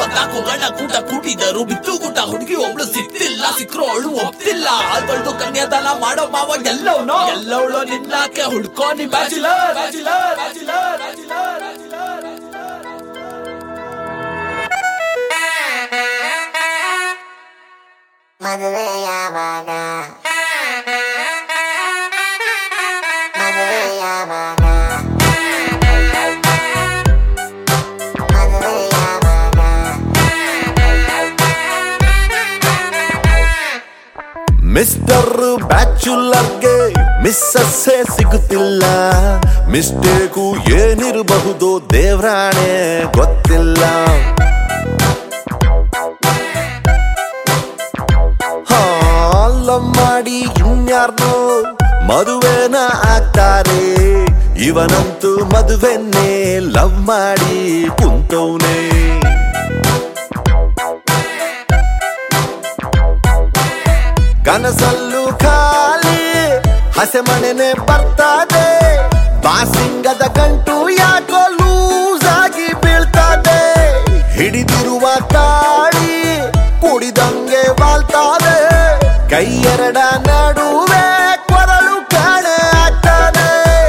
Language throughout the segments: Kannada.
ಮೂವತ್ನಾಲ್ಕು ಗಂಡ ಕೂಟ ಕೂಟಿದರು ಬಿತ್ತು ಕೂಟ ಹುಡುಗಿ ಒಬ್ಳು ಸಿಕ್ತಿಲ್ಲ ಸಿಕ್ರು ಅವಳು ಒಪ್ತಿಲ್ಲ ತೊಳ್ದು ಕನ್ಯಾದಾನ ಮಾಡೋ ಮಾವ ಎಲ್ಲವನು ಎಲ್ಲವಳು ನಿನ್ನಾಕೆ ಹುಡ್ಕೋ ನಿ ಬ್ಯಾಚುಲರ್ ಬ್ಯಾಚುಲರ್ ಬ್ಯಾಚುಲರ್ ಬ್ಯಾಚುಲರ್ ಮದುವೆ ಯಾವಾಗ ಮದುವೆ ಯಾವಾಗ ಮದುವೆ ಯಾವಾಗ ಮಿಸ್ಟರ್ ಬ್ಯಾಚುಲರ್ಗೆ ಮಿಸ್ಸಸ್ಸೇ ಸಿಗುತ್ತಿಲ್ಲ ಮಿಸ್ಟೇಕು ಏನಿರಬಹುದು ದೇವ್ರಾಣೆ ಗೊತ್ತಿಲ್ಲ ಲವ್ ಮಾಡಿ ಇನ್ಯಾರ್ನೋ ಮದುವೆನ ಆಗ್ತಾರೆ ಇವನಂತೂ ಮದುವೆನ್ನೇ ಲವ್ ಮಾಡಿ ಕುಂತವ್ನೇ ಕನಸಲ್ಲೂ ಖಾಲಿ ಹಸೆಮಣೆನೆ ಬರ್ತದೆ ಬಾಸಿಂಗದ ಗಂಟು ಯಾಕೋ ಲೂಸ್ ಆಗಿ ಬೀಳ್ತದೆ ಹಿಡಿದಿರುವ ತಾಳಿ ಕುಡಿದಂಗೆ ಬಾಳ್ತದೆ ಕೈಯೆರಡ ನಡುವೆ ಕೊರಳು ಕಾಣೆ ಆಗ್ತದೆ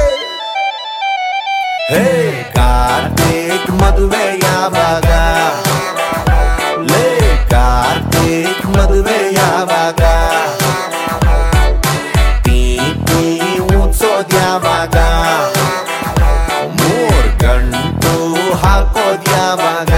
ಹೇ ಕಾರ್ತಿಕ್ ಮದುವೆ ಯಾವಾಗ ಲೇ ಕಾರ್ತಿಕ್ ಮದುವೆ ಯಾವಾಗ ಟೀಟಿ ಉತ್ಸೋದ್ ಯಾವಾಗ ಮೂರ್ ಗಂಟು ಹಾಕೋದ್ ಯಾವಾಗ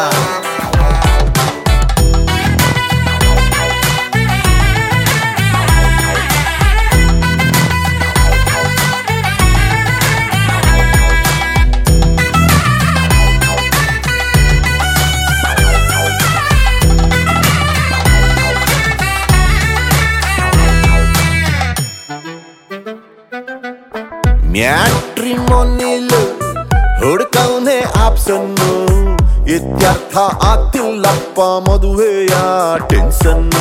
ಮ್ಯಾಟ್ರಿಮೋನಿಲ್ ಹುಡುಕವನೆ ಆಪ್ಸನ್ನು ಇತ್ಯರ್ಥ ಆಗ್ತಿಲ್ಲಪ್ಪ ಮದುವೆಯ ಟೆನ್ಸನ್ನು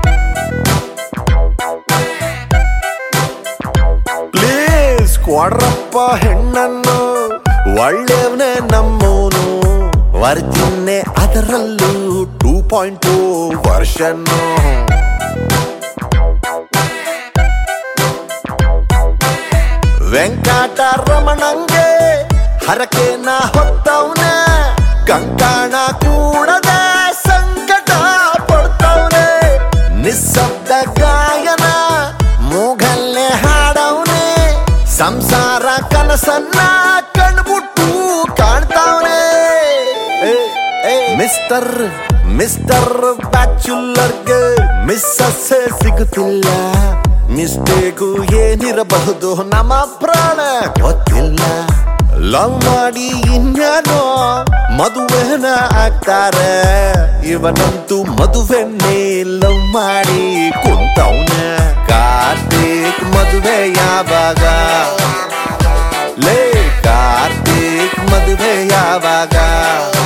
ಪ್ಲೀಸ್ ಕೊಡ್ರಪ್ಪ ಹೆಣ್ಣನ್ನು ಒಳ್ಳೆಯವನೇ ನಮ್ಮೋನು ವರ್ಜಿನ್ನೆ ಅದರಲ್ಲೂ ಟೂ ಪಾಯಿಂಟ್ ಟೂ ವರ್ಷನ್ನು ವೆಂಕಟರಮಣಂಗೆ ಹರಕೆನ ಹೊತ್ತವನೆ ಕಂಕಣ ಕೂಡದ ಸಂಕಟ ಪಡ್ತವನೆ ನಿಸ್ಸಬ್ದ ಗಾಯನ ಮೂಗಲ್ಲೇ ಹಾಡವನೆ ಸಂಸಾರ ಕನಸನ್ನ ಕಣ್ಬಿಟ್ಟು ಕಾಣ್ತಾವನೆ ಮಿಸ್ಟರ್ ಮಿಸ್ಟರ್ ಬ್ಯಾಚುಲರ್ಗೆ ಮಿಸ್ಸಸ್ಸೇ ಸಿಗುತ್ತಿಲ್ಲ ಮಿಸ್ಟೇಕು ಏನಿರಬಹುದು ನಮ್ಮ ಪ್ರಾಣ ಗೊತ್ತಿಲ್ಲ ಲವ್ ಮಾಡಿ ಇನ್ಯಾನೋ ಮದುವೆನ ಆಗ್ತಾರೆ ಇವನಂತೂ ಮದುವೆನ್ನೇ ಲವ್ ಮಾಡಿ ಕುಂತವನ ಕಾರ್ತಿಕ್ ಮದುವೆ ಯಾವಾಗ ಲೇ ಕಾರ್ತಿಕ್ ಮದುವೆ ಯಾವಾಗ